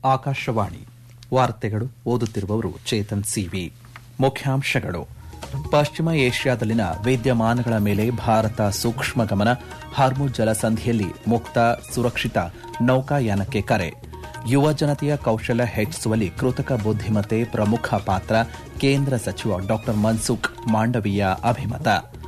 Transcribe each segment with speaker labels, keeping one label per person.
Speaker 1: ಆಕಾಶವಾಣಿ ವಾರ್ತೆಗಳು ಓದುತ್ತಿರುವವರು ಚೇತನ್ ಸಿವಿ ಮುಖ್ಯಾಂಶಗಳು ಪಶ್ಚಿಮ ಏಷ್ಯಾದಲ್ಲಿನ ವಿದ್ಯಮಾನಗಳ ಮೇಲೆ ಭಾರತ ಸೂಕ್ಷ್ಮ ಗಮನ ಹಾರ್ಮುಜ್ ಜಲಸಂಧಿಯಲ್ಲಿ ಮುಕ್ತ ಸುರಕ್ಷಿತ ನೌಕಾಯಾನಕ್ಕೆ ಕರೆ ಯುವ ಜನತೆಯ ಕೌಶಲ್ಯ ಹೆಚ್ಚಿಸುವಲ್ಲಿ ಕೃತಕ ಬುದ್ದಿಮತ್ತೆ ಪ್ರಮುಖ ಪಾತ್ರ ಕೇಂದ್ರ ಸಚಿವ ಡಾ ಮನ್ಸುಖ್ ಮಾಂಡವೀಯ ಅಭಿಮತ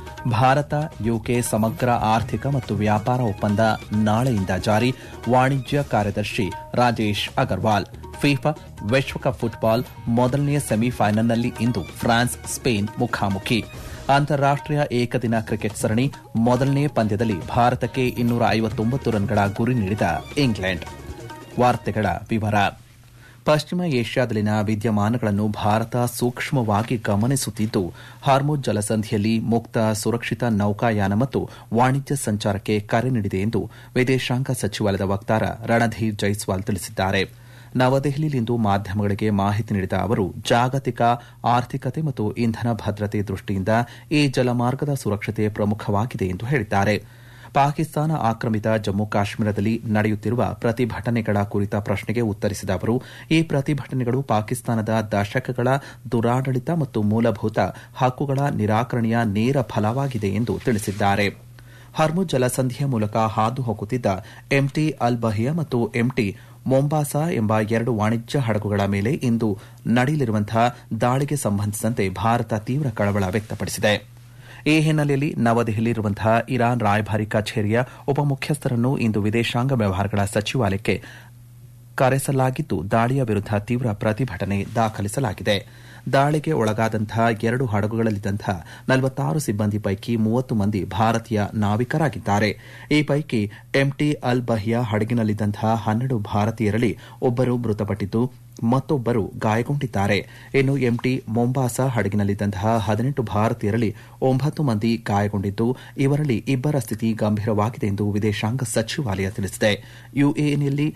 Speaker 1: ಭಾರತ ಯುಕೆ ಸಮಗ್ರ ಆರ್ಥಿಕ ಮತ್ತು ವ್ಯಾಪಾರ ಒಪ್ಪಂದ ನಾಳೆಯಿಂದ ಜಾರಿ ವಾಣಿಜ್ಯ ಕಾರ್ಯದರ್ಶಿ ರಾಜೇಶ್ ಅಗರ್ವಾಲ್ ಫಿಫಾ ವಿಶ್ವಕಪ್ ಫುಟ್ಬಾಲ್ ಮೊದಲನೆಯ ಸೆಮಿಫೈನಲ್ನಲ್ಲಿ ಇಂದು ಫ್ರಾನ್ಸ್ ಸ್ಪೇನ್ ಮುಖಾಮುಖಿ ಅಂತಾರಾಷ್ಟೀಯ ಏಕದಿನ ಕ್ರಿಕೆಟ್ ಸರಣಿ ಮೊದಲನೇ ಪಂದ್ಯದಲ್ಲಿ ಭಾರತಕ್ಕೆ ಇನ್ನೂರ ಐವತ್ತೊಂಬತ್ತು ರನ್ಗಳ ಗುರಿ ನೀಡಿದ ಇಂಗ್ಲೆಂಡ್ ವಾರ್ತೆಗಳ ವಿವರ ಪಶ್ಚಿಮ ಏಷ್ಯಾದಲ್ಲಿನ ವಿದ್ಯಮಾನಗಳನ್ನು ಭಾರತ ಸೂಕ್ಷ್ಮವಾಗಿ ಗಮನಿಸುತ್ತಿದ್ದು ಹಾರ್ಮುಜ್ ಜಲಸಂಧಿಯಲ್ಲಿ ಮುಕ್ತ ಸುರಕ್ಷಿತ ನೌಕಾಯಾನ ಮತ್ತು ವಾಣಿಜ್ಯ ಸಂಚಾರಕ್ಕೆ ಕರೆ ನೀಡಿದೆ ಎಂದು ವಿದೇಶಾಂಗ ಸಚಿವಾಲಯದ ವಕ್ತಾರ ರಣಧೀರ್ ಜೈಸ್ವಾಲ್ ತಿಳಿಸಿದ್ದಾರೆ ನವದೆಹಲಿಯಲ್ಲಿಂದು ಮಾಧ್ಯಮಗಳಿಗೆ ಮಾಹಿತಿ ನೀಡಿದ ಅವರು ಜಾಗತಿಕ ಆರ್ಥಿಕತೆ ಮತ್ತು ಇಂಧನ ಭದ್ರತೆ ದೃಷ್ಟಿಯಿಂದ ಈ ಜಲಮಾರ್ಗದ ಸುರಕ್ಷತೆ ಪ್ರಮುಖವಾಗಿದೆ ಎಂದು ಹೇಳಿದ್ದಾರೆ ಪಾಕಿಸ್ತಾನ ಆಕ್ರಮಿತ ಜಮ್ಮು ಕಾಶ್ಮೀರದಲ್ಲಿ ನಡೆಯುತ್ತಿರುವ ಪ್ರತಿಭಟನೆಗಳ ಕುರಿತ ಪ್ರಶ್ನೆಗೆ ಉತ್ತರಿಸಿದ ಅವರು ಈ ಪ್ರತಿಭಟನೆಗಳು ಪಾಕಿಸ್ತಾನದ ದಶಕಗಳ ದುರಾಡಳಿತ ಮತ್ತು ಮೂಲಭೂತ ಹಕ್ಕುಗಳ ನಿರಾಕರಣೆಯ ನೇರ ಫಲವಾಗಿದೆ ಎಂದು ತಿಳಿಸಿದ್ದಾರೆ ಹರ್ಮುಜ್ ಜಲಸಂಧಿಯ ಮೂಲಕ ಹಾದು ಹೋಗುತ್ತಿದ್ದ ಎಂಟಿ ಅಲ್ ಬಹಿಯಾ ಮತ್ತು ಎಂಟಿ ಮೊಂಬಾಸಾ ಎಂಬ ಎರಡು ವಾಣಿಜ್ಯ ಹಡಗುಗಳ ಮೇಲೆ ಇಂದು ನಡೆಯಲಿರುವಂತಹ ದಾಳಿಗೆ ಸಂಬಂಧಿಸಿದಂತೆ ಭಾರತ ತೀವ್ರ ಕಳವಳ ವ್ಯಕ್ತಪಡಿಸಿದೆ ಈ ಹಿನ್ನೆಲೆಯಲ್ಲಿ ನವದೆಹಲಿಯಲ್ಲಿರುವಂತಹ ಇರಾನ್ ರಾಯಭಾರಿ ಕಚೇರಿಯ ಉಪಮುಖ್ಯಸ್ಥರನ್ನು ಇಂದು ವಿದೇಶಾಂಗ ವ್ಯವಹಾರಗಳ ಸಚಿವಾಲಯಕ್ಕೆ ಕರೆಸಲಾಗಿದ್ದು ದಾಳಿಯ ವಿರುದ್ದ ತೀವ್ರ ಪ್ರತಿಭಟನೆ ದಾಖಲಿಸಲಾಗಿದೆ ದಾಳಿಗೆ ಒಳಗಾದಂತಹ ಎರಡು ಹಡಗುಗಳಲ್ಲಿದ್ದಂತಹ ನಲವತ್ತಾರು ಸಿಬ್ಬಂದಿ ಪೈಕಿ ಮೂವತ್ತು ಮಂದಿ ಭಾರತೀಯ ನಾವಿಕರಾಗಿದ್ದಾರೆ ಈ ಪೈಕಿ ಎಂಟಿ ಅಲ್ ಬಹಿಯಾ ಹಡಗಿನಲ್ಲಿದ್ದಂತಹ ಹನ್ನೆರಡು ಭಾರತೀಯರಲ್ಲಿ ಒಬ್ಬರು ಮೃತಪಟ್ಟಿದ್ದು ಮತ್ತೊಬ್ಬರು ಗಾಯಗೊಂಡಿದ್ದಾರೆ ಇನ್ನು ಎಂಟಿ ಮೊಂಬಾಸಾ ಹಡಗಿನಲ್ಲಿದ್ದಂತಹ ಹದಿನೆಂಟು ಭಾರತೀಯರಲ್ಲಿ ಒಂಬತ್ತು ಮಂದಿ ಗಾಯಗೊಂಡಿದ್ದು ಇವರಲ್ಲಿ ಇಬ್ಬರ ಸ್ಥಿತಿ ಗಂಭೀರವಾಗಿದೆ ಎಂದು ವಿದೇಶಾಂಗ ಸಚಿವಾಲಯ ತಿಳಿಸಿದೆ ಯುಎಇನಲ್ಲಿ